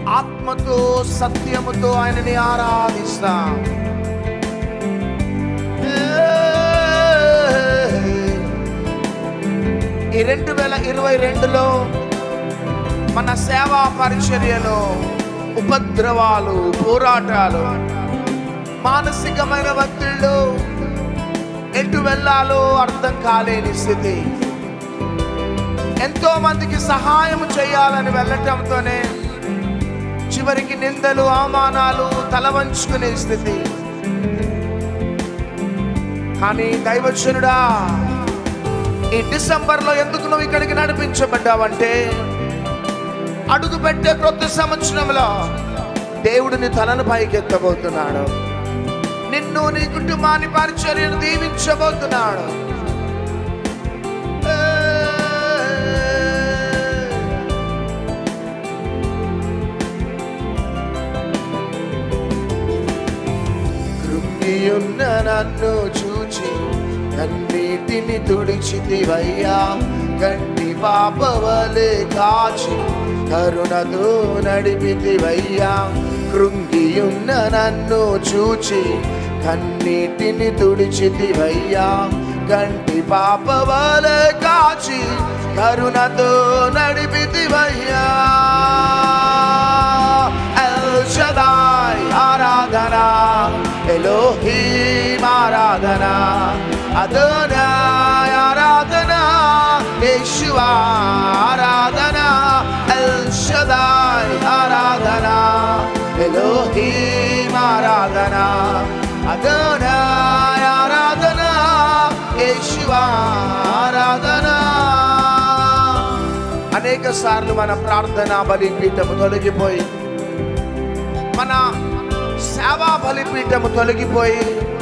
ఆత్మతో సత్యముతో ఆయనని ఆరాధిస్తాం ఈ రెండు వేల ఇరవై రెండులో మన సేవా పరిచర్యలో ఉపద్రవాలు పోరాటాలు మానసికమైన ఒత్తిళ్ళు ఎటు వెళ్ళాలో అర్థం కాలేని స్థితి ఎంతో మందికి సహాయం చేయాలని వెళ్ళటంతోనే చివరికి నిందలు అవమానాలు తల వంచుకునే స్థితి కానీ దైవజనుడా ఈ డిసెంబర్లో ఎందుకు నువ్వు ఇక్కడికి నడిపించబడ్డావంటే అడుగు పెట్టే క్రొత్త సంవత్సరంలో దేవుడిని తలను పైకెత్తబోతున్నాడు నిన్ను నీ కుటుంబాన్ని పరిచర్యను దీవించబోతున్నాడు ఏ. కృంగియున్న నన్ను చూచి కన్నీటిని తుడిచితివయ్యా కంటి పాపవలే కాచి కరుణతో నడిపితివయ్యా కృంగియున్న నన్ను చూచి కన్నీటిని తుడిచితివయ్యా కంటి పాపవలే కాచి కరుణతో నడిపితివయ్యా ఎల్ షదాయ్ ఆరాధన ఎలోహీం ఆరాధన అదోనాయ్ ఆరాధన యేషువా ఆరాధన ఎల్ షదాయ్ ఆరాధన ఎలోహీం ఆరాధన అదోనాయ్ ఆరాధన యేషువా ఆరాధన అనేక సార్లు మన ప్రార్థన బలిపీఠము తొలగిపోయి మన సేవా బలిపీఠము తొలగిపోయి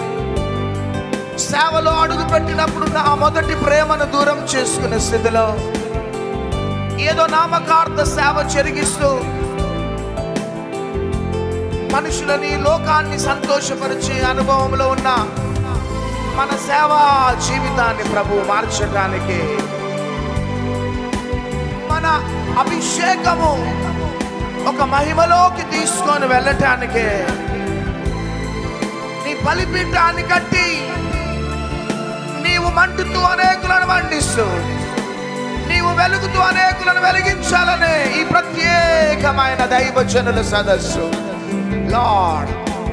సేవలో అడుగు పెట్టినప్పుడు నా మొదటి ప్రేమను దూరం చేసుకునే స్థితిలో ఏదో నామకార్థ సేవ జరిగిస్తూ మనుషులని లోకాన్ని సంతోషపరిచే అనుభవంలో ఉన్న మన సేవా జీవితాన్ని ప్రభు మార్చడానికి మన అభిషేకము ఒక మహిమలోకి తీసుకొని వెళ్ళటానికి నీ బలిపీఠాన్ని కట్టి నీవు మంటుతూ అనేకులను మండిస్తూ నీవు వెలుగుతూ అనేకులను వెలిగించాలనే ఈ ప్రత్యేకమైన దైవజనుల సదస్సు Lord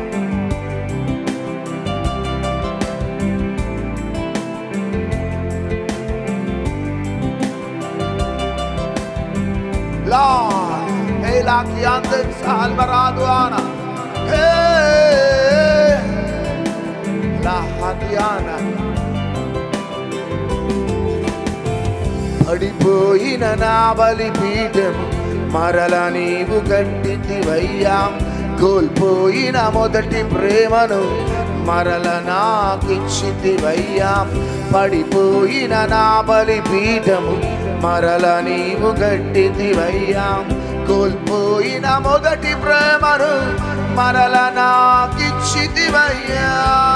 Lord, hey, la que antes Alvarado Ana, hey, la Hadiana. పడిపోయిన నా బలిపీఠం మరల నీవు కట్టితివయ్యా కోల్పోయిన మొదటి ప్రేమను మరల నాకిచ్చితివయ్యా పడిపోయిన నా బలిపీఠము మరల నీవు గట్టితివయ్యా కోల్పోయిన మొదటి ప్రేమను మరల నాకిచ్చితివయ్యా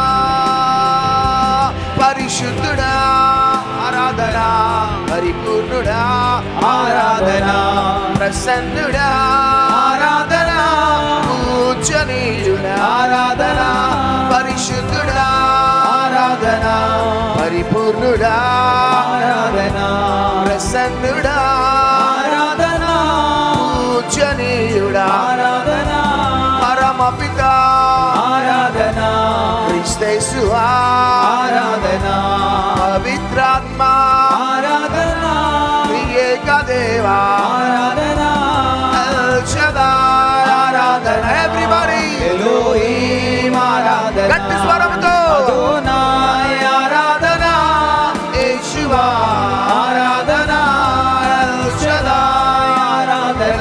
పరిశుద్ధుడా ఆరాధన పరిపూర్ణుడా ఆరాధన ప్రసన్నుడా ఆరాధన పూజనీయుడా ఆరాధన పరిశుద్ధుడా ఆరాధన పరిపూర్ణుడా ఆరాధన ప్రసన్నుడా ఆరాధన పూజనీయుడా ఆరాధన పరమపిత ఆరాధన క్రిస్తేసువా ఆరాధన పవిత్రాత్మ ఆరాధన ప్రియేక దేవా ఆరాధన El Shaddai ఆరాధన ఎవ్రీబడి ఎలోహీం ఆరాధన గట్టి స్వరంతో అదోనాయ్ ఆరాధన యేషువా ఆరాధన El Shaddai ఆరాధన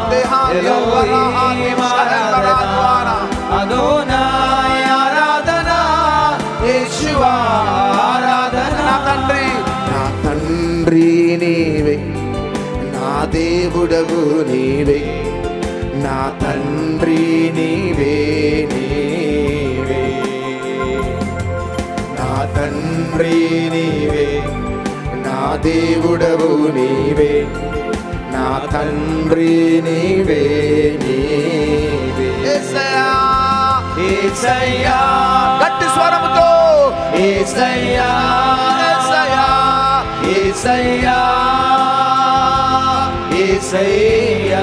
ఎలోహీం ఆరాధన అదోనాయ్ ఆరాధన యేషువా ఆరాధన నా తండ్రి నా తండ్రి నీవే నా దేవుడవు నీవే నా తండ్రి నీవే నీవే నా తండ్రి నీవే నా దేవుడవు నీవే నా తండ్రి నీవే నీవే ఏసయ్యా గట్టి స్వరముతో ఏసయ్యా యేసయ్యా, ఏసయ్యా ఏసయ్యా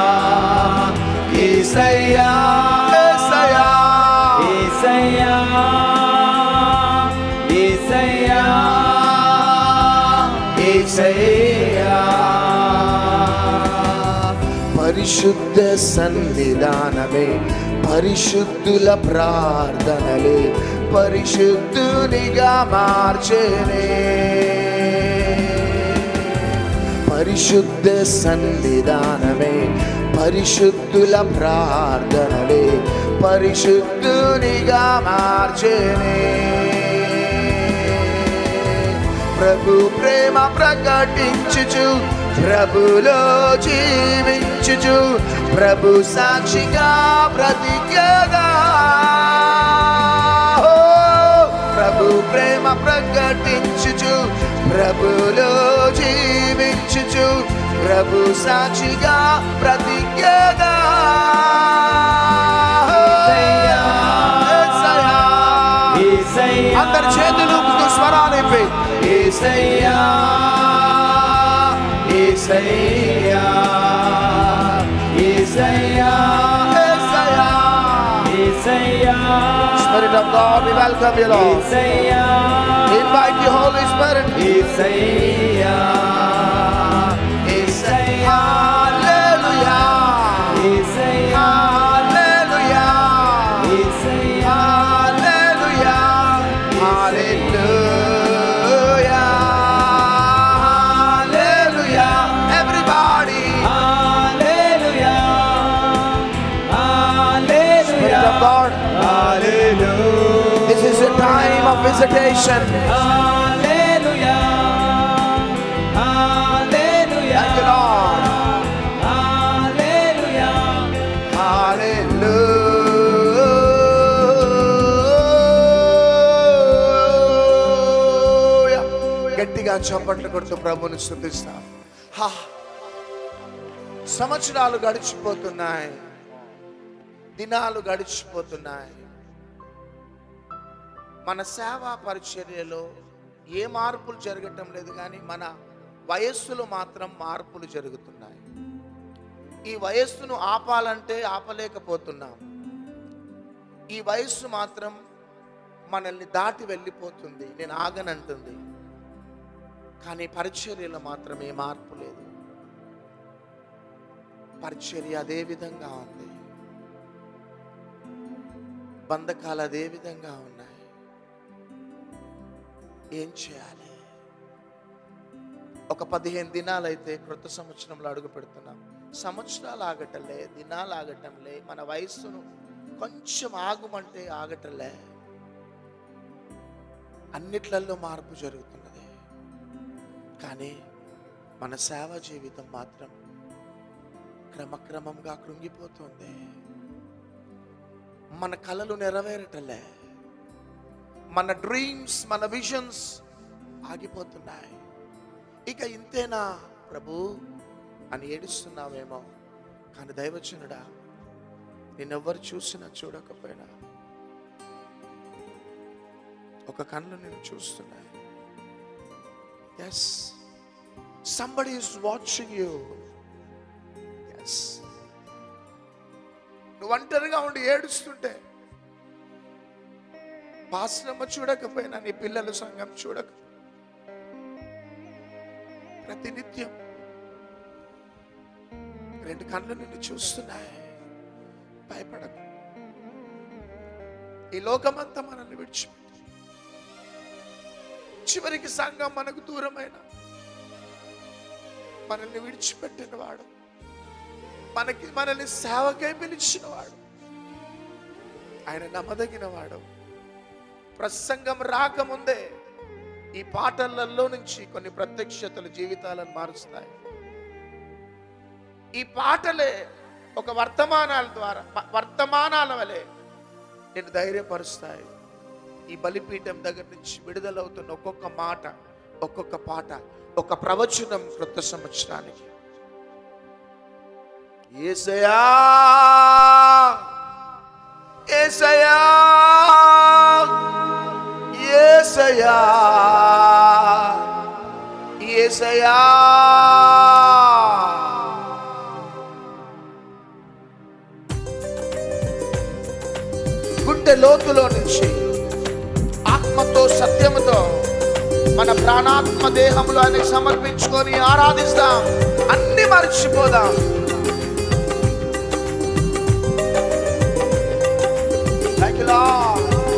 ఏసయ్యా యేసయ్యా. ఏసయ్యా ఏసయ్యా ఏసయ్యా పరిశుద్ధ సన్నిధానమే పరిశుద్ధుల ప్రార్థనలే పరిశుద్ధునిగా మార్చేనే పరిశుద్ధ సన్నిధానమే పరిశుద్ధుల ప్రార్థనలే పరిశుద్ధునిగా మార్చేనే ప్రభు ప్రేమ ప్రకటించుచు ప్రభులో జీవించుచు ప్రభు సాక్షిగా ప్రతిజ్ఞగా ఓ, ప్రభు ప్రేమ ప్రకటించుచు ప్రభులో జీవించుచు ప్రభు సాక్షిగా ప్రతిజ్ఞగా యేసయ్యా. యేసయ్యా. ఏసయ్యా అందరి చేతులు స్వరాలిపి ఏసయ్యా ఏసయ్యా ఏసయ్యా ఏసయ్యా. ఏసయ్యా Spirit of God, we welcome you, Lord. Yesayya Invite the Holy Spirit. Yesayya Yesayya Hallelujah. Yesayya Hallelujah. Yesayya Hallelujah. Hallelujah. Hallelujah. Everybody. Hallelujah Spirit of hallelujah God, hallelujah this is a time of visitation. Hallelujah hallelujah Thank you, Lord. Hallelujah Hallelujah. గట్టిగా చప్పట్లు కొడుతూ ప్రభుని స్థుతిస్తాం హా. సంవత్సరాలు గడిచిపోతున్నాయి దినాలు గడిచిపోతున్నాయి మన సేవా పరిచర్యలో ఏ మార్పులు జరగటం లేదు కానీ మన వయస్సులో మాత్రం మార్పులు జరుగుతున్నాయి ఈ వయస్సును ఆపాలంటే ఆపలేకపోతున్నాం ఈ వయస్సు మాత్రం మనల్ని దాటి వెళ్ళిపోతుంది నేను ఆగనంటుంది కానీ పరిచర్యలో మాత్రం ఏ మార్పు లేదు పరిచర్య అదే విధంగా ఉంది బంధకాలు అదే విధంగా ఉన్నాయి ఏం చేయాలి ఒక పదిహేను దినాలైతే క్రొత్త సంవత్సరంలో అడుగు పెడుతున్నాం సంవత్సరాలు ఆగటలే దినాలు ఆగటంలే మన వయస్సును కొంచెం ఆగుమంటే ఆగటలే అన్నిట్లలో మార్పు జరుగుతున్నది కానీ మన సేవ జీవితం మాత్రం క్రమక్రమంగా కృంగిపోతుంది మన కలలు నెరవేరటలే మన డ్రీమ్స్ మన విజన్స్ ఆగిపోతున్నాయి ఇక ఇంతేనా ప్రభు అని ఏడుస్తున్నావేమో కానీ దైవచనుడా నిన్నెవ్వరు చూసినా చూడకపోయినా ఒక కళ్ళు నేను చూస్తున్నాయి yes somebody is watching you yes నువ్వు ఒంటరిగా ఉండి ఏడుస్తుంటే పాశ్రమ చూడకపోయినా నీ పిల్లల సంఘం చూడక ప్రతినిత్యం రెండు కళ్ళు నిన్ను చూస్తున్నాయి భయపడకు ఈ లోకమంతా మనల్ని విడిచిపెట్టి చివరికి సంఘం మనకు దూరమైన మనల్ని విడిచిపెట్టిన వాడు మనకి మనల్ని సేవకై పిలిచిన వాడు ఆయన నమ్మదగిన వాడు ప్రసంగం రాకముందే ఈ పాటలలో నుంచి కొన్ని ప్రత్యక్షతలు జీవితాలను మారుస్తాయి ఈ పాటలే ఒక వర్తమానాల ద్వారా వ- వర్తమానాల వలె నేను ధైర్యపరుస్తాయి ఈ బలిపీఠం దగ్గర నుంచి విడుదలవుతున్న ఒక్కొక్క మాట ఒక్కొక్క పాట ఒక ప్రవచనం క్రొత్త సంవత్సరానికి ఏసయా ఏసయా ఏసయ్యా గుండె లోతులో నుంచి ఆత్మతో సత్యముతో మన ప్రాణాత్మ దేహంలో ఆయనకి సమర్పించుకొని ఆరాధిస్తాం అన్ని మర్చిపోదాం Thank you, Lord.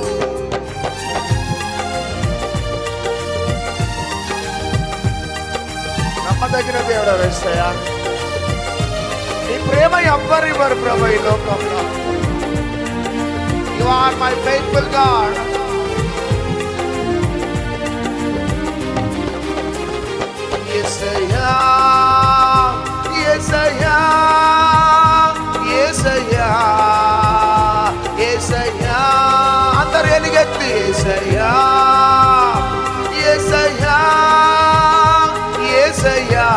నమ్మదగిన దేవుడు వేస్తాయా నీ ప్రేమ ఎవ్వరు ఇవ్వరు ప్రభు ఈ లోకంలో you are my faithful God Yesayya Yesayya Yesayya Yesayya అందరు ఎలుగెత్తి యేసయ్యా యేసయ్యా యేసయ్యా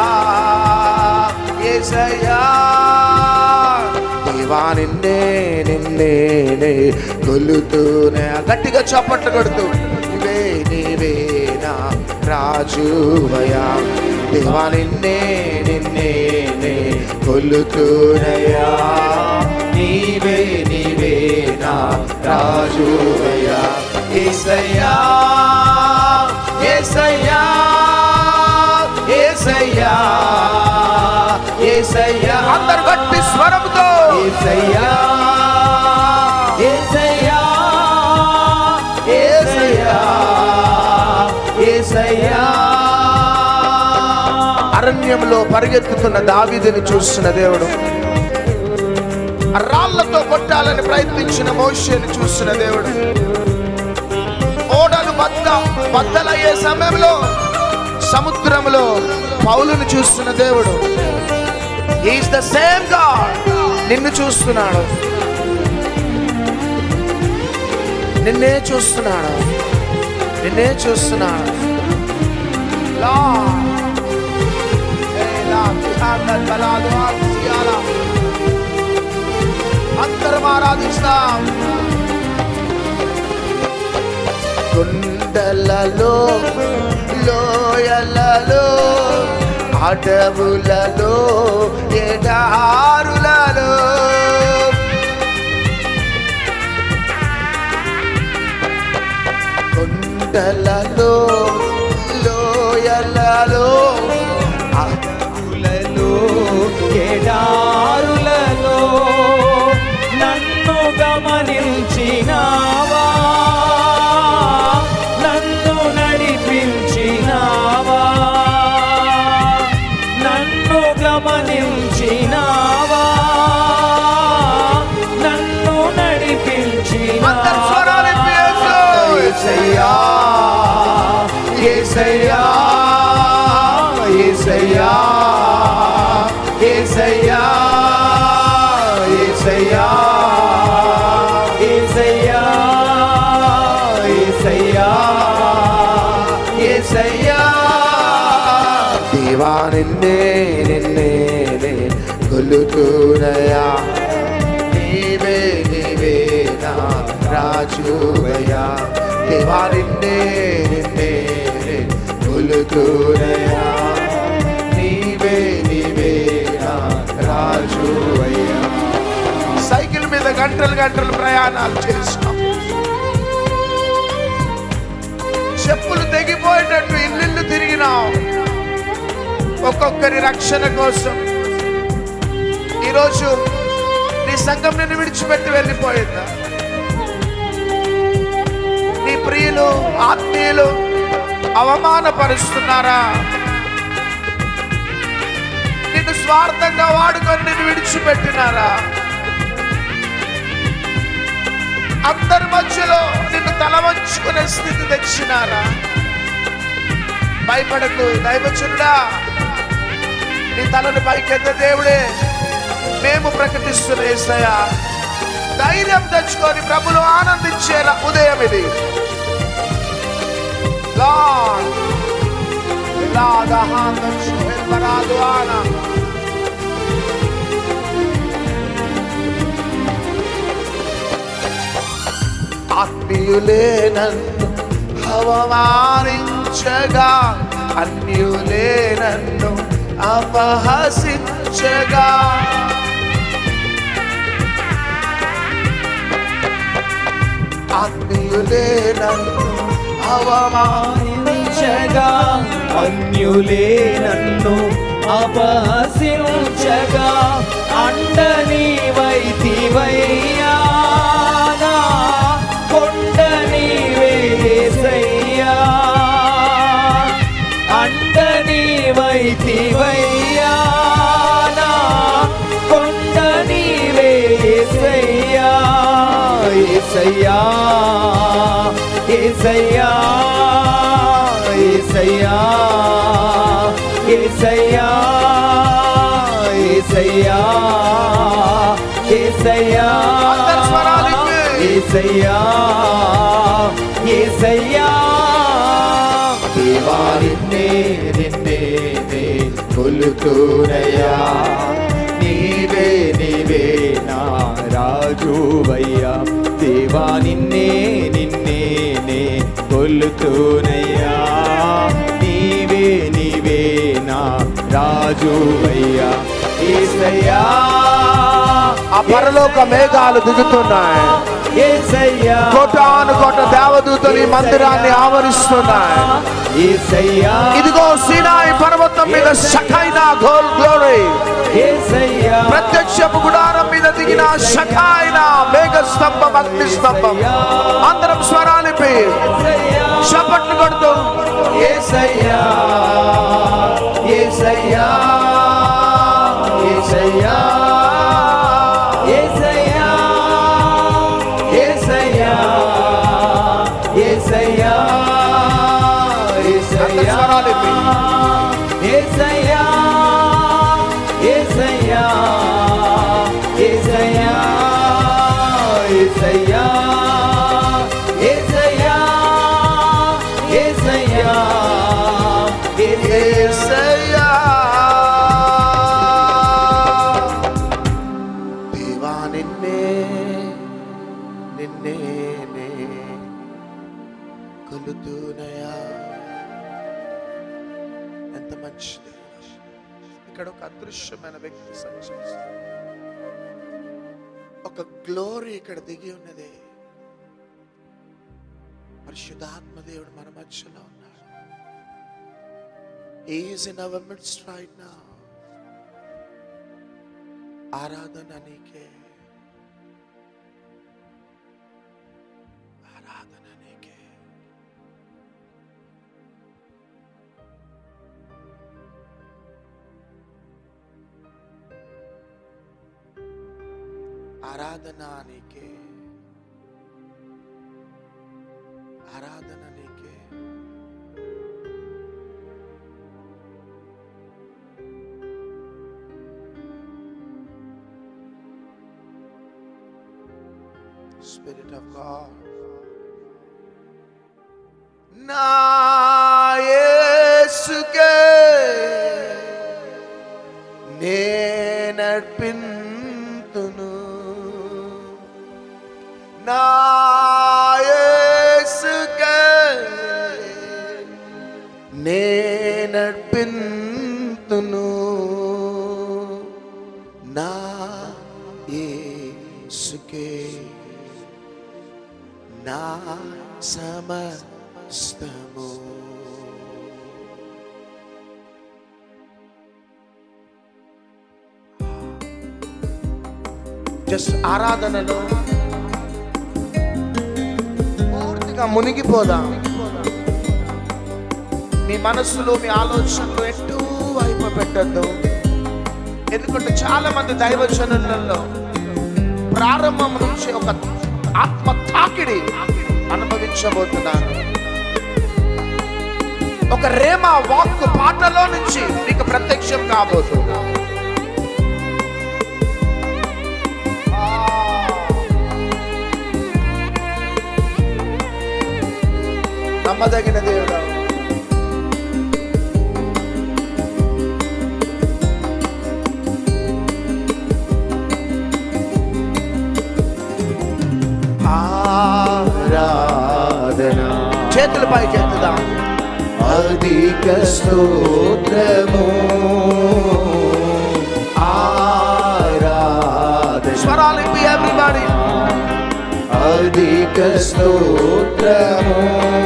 యేసయ్యా దేవా నిన్నే నిన్నే నే కొలుతూనే గట్టిగా చప్పట్లు కొడుతూ నీవే నీవే నా రాజువయా దేవా నిన్నే నిన్నే నే కొలుతూనయా నీవే నీవే నా రాజువయా ఏసయ్యా ఏసయ్యా ఏసయ్యా ఏసయ్యా అందరు గట్టి స్వరంతో ఏసయ్యా ఏసయ్యా ఏసయ్యా ఏసయ్యా అరణ్యంలో పరిగెత్తుతున్న దావీదుని చూస్తున్న దేవుడు రాళ్లతో కొట్టాలని ప్రయత్నించిన మోషేని చూస్తున్న దేవుడు ఓడలు బద్ద బద్దలయ్యే సమయంలో సముద్రంలో పౌలుని చూస్తున్న దేవుడు ఈస్ ద సేమ్ గాడ్ నిన్ను చూస్తున్నాడు నిన్నే చూస్తున్నాడు నిన్నే చూస్తున్నాడు Lord. అందరం ఆరాధిస్తాం గుండెలలో లోయలలో అడవులలో ఎడారులలో కొండలలో లోయలలో అడవులలో ఎడారులలో నన్ను గమనించినావా నన్ను నడిపించినావా నన్ను గమనించినావా నన్ను అందరు స్వరాలు ఎత్తి యేసు. ఏసయ్యా ఏసయ్యా ఏసయ్యా ఏసయ్యా ఏసయ్యా ఏసయ్యా ఏసయ్యా ఏసయ్యా దేవా నిన్నే నిన్నే నే కొలుతునయా నీవే నీవే నా రాజువయ్యా దేవా నిన్నే నిన్నే నే కొలుతునయా నీవే నీవే నా రాజువయ్యా సైకిల్ మీద గంటలు గంటలు ప్రయాణాలు చేస్తాం చెప్పులు తెగిపోయేటట్టు ఇల్లు తిరిగినాం ఒక్కొక్కరి రక్షణ కోసం ఈరోజు నీ సంఘం నిన్ను విడిచిపెట్టి వెళ్ళిపోయిందా నీ ప్రియులు ఆత్మీయులు అవమానపరుస్తున్నారా నిన్ను స్వార్థంగా వాడుకొని నిన్ను విడిచిపెట్టినారా అందరి మధ్యలో నిన్ను తల వంచుకునే స్థితి తెచ్చినారా భయపడకు దైవచుడా నీ తలను పైకెత్త దేవుడే మేము ప్రకటిస్తున్న ఏసయ్యా ధైర్యం తెచ్చుకొని ప్రభులు ఆనందించేలా ఉదయం ఇది Lord, la da handa shel baraduana. ఆత్మీయులే నన్ను అవమానించగా అన్యులే నన్ను అపహసించగా అన్యులే నన్ను అవమానించగా అపహసించగా అన్యులే నన్ను అపహసించగా అండని వైతివయ్యా నా కొండ నీవేసయ్యా అండని వైతివయ్యా నా కొండ నీవేసయ్యా ఏసయ్యా ఏసయ్యా ఏసయ్యా ఏసయ్యా ఏసయ్యా ఏసయ్యా అందరి స్వరాలికి. ఏసయ్యా ఏసయ్యా దేవా నిన్నే నిన్నే నే కొలుతూనయ్యా నీవే నీవే నా రాజువయ్యా దేవా నిన్నే నిన్నే నే కొలుతూనయ్యా నీవే నీవే నా రాజువయ్యా ఏసయ్యా ఆ పరలోక మేఘాలు దిగుతున్నాయి ఏసయ్యా కోటాను కోట దేవదూతలు ఈ మందిరాన్ని ఆవరిస్తున్నాయి ఏసయ్యా ఇదిగో సీనాయి పర్వతం మీద షకైనా గోల్ గ్లోరీ ఏసయ్యా ప్రత్యక్షపు గుడారం మీద దిగిన షకాయిన మేఘ స్తంభం అగ్ని స్తంభం అందరం స్వరాలిపి చప్పట్లు కొడుతూ ఏసయ్యా ఏసయ్యా ఏసయ్యా ఏసయ్యా ఏసయ్యా ఏసయ్యా అందరి స్వరాలిపి ఏసయ్యా ఏసయ్యా ఏసయ్యా ఏసయ్యా ఏసయ్యా ఏసయ్యా యేసయ్యా. దేవా నిన్నే నిన్నే నే కొలుతూనయా ఎంత మంచిది ఇక్కడ ఒక అదృశ్యమైన వ్యక్తి సంచరిస్తుంది ఒక గ్లోరీ ఇక్కడ దిగి ఉన్నది పరిశుద్ధాత్మ దేవుడు మన మధ్యలో ఉన్నాడు He is in our midst right now. ఆరాధన నీకే ఆరాధన నీకే ఆరాధన నీకే ఆరాధన నీకే Spirit of God. నా యేసుకే నే నడిపింతును నా యేసుకే నే నడిపింతును నా యేసుకే నా సమస్తము జస్ట్ ఆరాధనలో పూర్తిగా మునిగిపోదాం మీ మనస్సులో మీ ఆలోచనలు ఎటు వైపు పెట్టద్దు ఎందుకంటే చాలా మంది దైవజనులలో ప్రారంభం నుంచి ఒక ఆత్మ తాకిడి అనుభవించబోతున్నారు ఒక రేమ వాక్కు పాటలో నుంచి నీకు ప్రత్యక్షం కాబోతుంది ఆ. నమ్మదగిన దేవుడా ఆరాధన చేతుల పైకి ఎత్తుదాం అధిక స్తోత్రము ఆరాధన స్వరాలు ఇప్పి ఎవ్రీబడి అధిక స్తోత్రము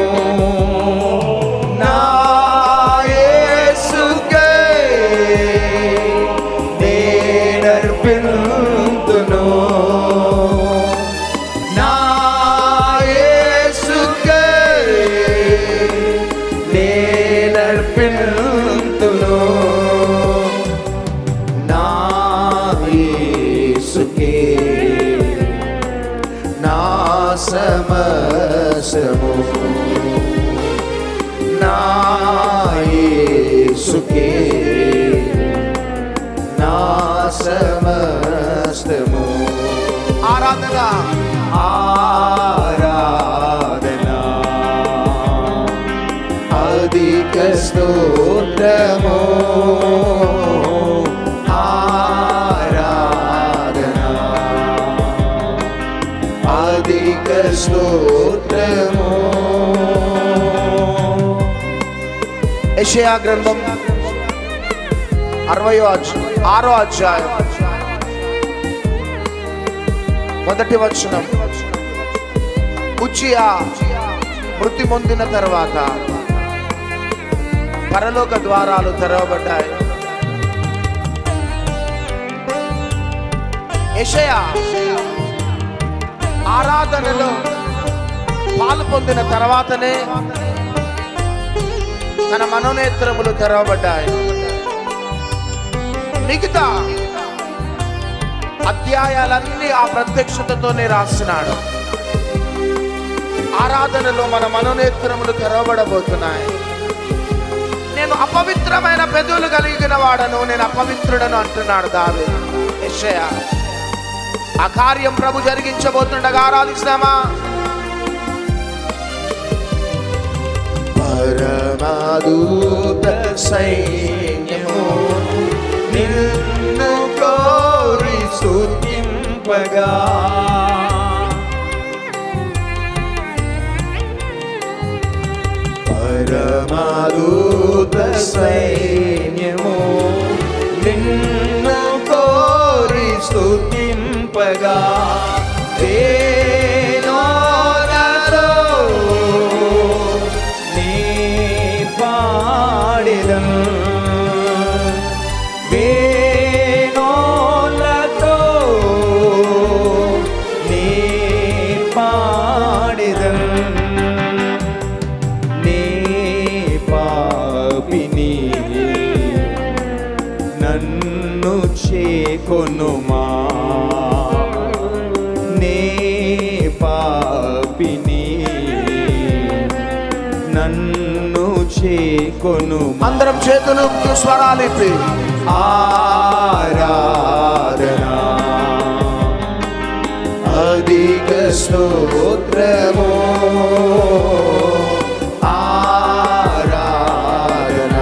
నా యేసుకే నేనర్పింతును నా యేసుకే నేనర్పింతును నా యేసుకే నా సమసము నా యేసుకే నా సమస్తము ఆరాధన ఆరాధన అధిక స్తోత్రము ఆరాధన అధిక స్తోత్రము యెషయా గ్రంథం అరవయో అధ్యాయం ఆరో అధ్యాయం మొదటి వచనం ఉచియా మృతి పొందిన తర్వాత పరలోక ద్వారాలు తెరవబడ్డాయి యెషయా ఆరాధనలో పాలు పొందిన తర్వాతనే తన మనోనేత్రములు తెరవబడ్డాయి మిగతా అధ్యాయాలన్నీ ఆ ప్రత్యక్షతతోనే రాసినాడు ఆరాధనలో మన మనోనేత్రములు తెరవబడబోతున్నాయి నేను అపవిత్రమైన పెదవులు కలిగిన వాడను నేను అపవిత్రుడను అంటున్నాడు దావి యెషయా ఆ కార్యం ప్రభు జరిగించబోతుండగా ఆరాధిస్తామా పరమాదూత సైన్యము నిన్ను కోరి స్తుతింపగా పరమాదూత సైన్యము నిన్ను కోరి స్తుతింపగా వేణోరలో నీ పాడిదం వేణోలతో నీ పాడిదం నీ పాపిని నన్ను చేకొనుమా నే పాపిని నన్ను చేకొనుమా అందరం చేతులు స్వరాలిపి ఆరాధన అధిక స్తోత్రము ఆరాధన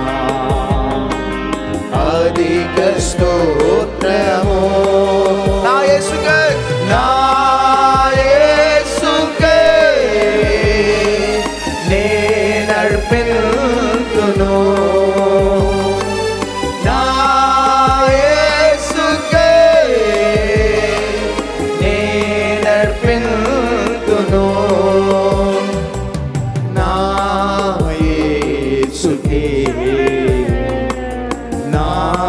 అధిక స్తోత్రము నా యేసుకే నా యేసుకే నేనర్పింతును నా యేసుకే నేనర్పింతును నా యేసుకే నా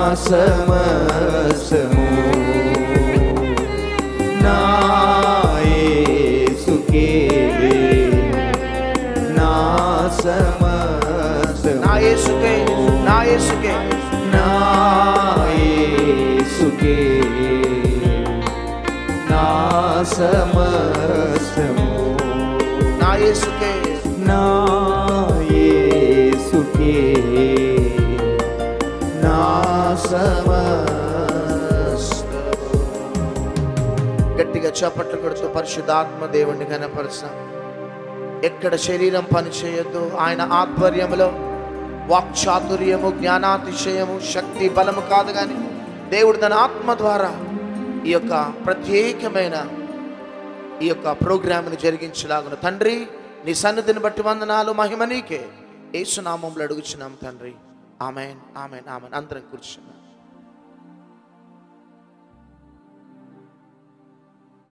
సమసము నా యేసుకే నా సమసము నా యేసుకే నా యేసుకే నా యేసుకే నా సమస్తము నా యేసుకే నా యేసుకే నా సమస్తము గట్టిగా చప్పట్లు కొడుతూ పరిశుద్ధాత్మ దేవుణ్ణి కనపరుస్తాం ఎక్కడ శరీరం పనిచేయొద్దు ఆయన ఆధ్వర్యంలో వాక్చాతుర్యము జ్ఞానాతిశయము శక్తి బలము కాదు కానీ దేవుడు తన ఆత్మ ద్వారా ఈ యొక్క ప్రత్యేకమైన ఈ యొక్క ప్రోగ్రామ్ని జరిగించలాగును తండ్రి నీ సన్నిధిని బట్టి వందనాలు మహిమ నీకే ఏసునామంలో అడుగుచున్నాం తండ్రి ఆమెన్ ఆమెన్ ఆమెన్ అందరం కూర్చున్నాం